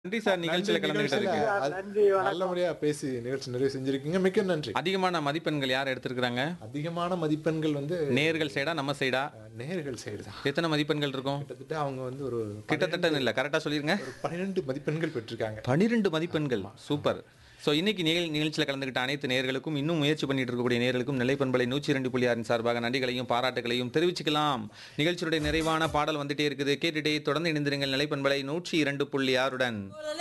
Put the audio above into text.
நன்றி சார் நிகழ்ச்சியில கலந்துகிட்டதுக்கு நிகழ்ச்சியில அது நன்றி, வணக்கம். நல்லபடியா பேசி நிகழ்ச்சி நிறைவு செஞ்சிருக்கீங்க மிக்க நன்றி அதிகமான மதிப்பெண்கள் யார் எடுத்திருக்கிறாங்க அதிகமான மதிப்பெண்கள் வந்து நேர்கள் சைடா நம்ம சைடா அஹ், நேயர்கள் சைடு தான் எத்தனை மதிப்பெண்கள் இருக்கும் கிட்டத்தட்ட அவங்க வந்து ஒரு கிட்டத்தட்ட இல்ல கரெக்டா சொல்லிருங்க ஒரு பன்னிரெண்டு மதிப்பெண்கள் பெற்றிருக்காங்க பனிரெண்டு மதிப்பெண்கள் சூப்பர் ஸோ இன்னைக்கு நிகழ் நிகழ்ச்சியில் கலந்துக்கிட்ட அனைத்து நேயர்களுக்கும் இன்னும் முயற்சி பண்ணிட்டு இருக்கக்கூடிய நேயர்களுக்கும் நிலைப்பண்பலை நூற்றி ரெண்டு புள்ளி ஆறின் சார்பாக நன்றிகளையும் பாராட்டுகளையும் தெரிவிச்சுக்கலாம் நிகழ்ச்சியுடைய நிறைவான பாடல் வந்துட்டே இருக்குது கேட்டுட்டே தொடர்ந்து இணைந்திருங்கள் நிலைப்பண்பலை நூற்றி இரண்டு புள்ளி ஆறுடன்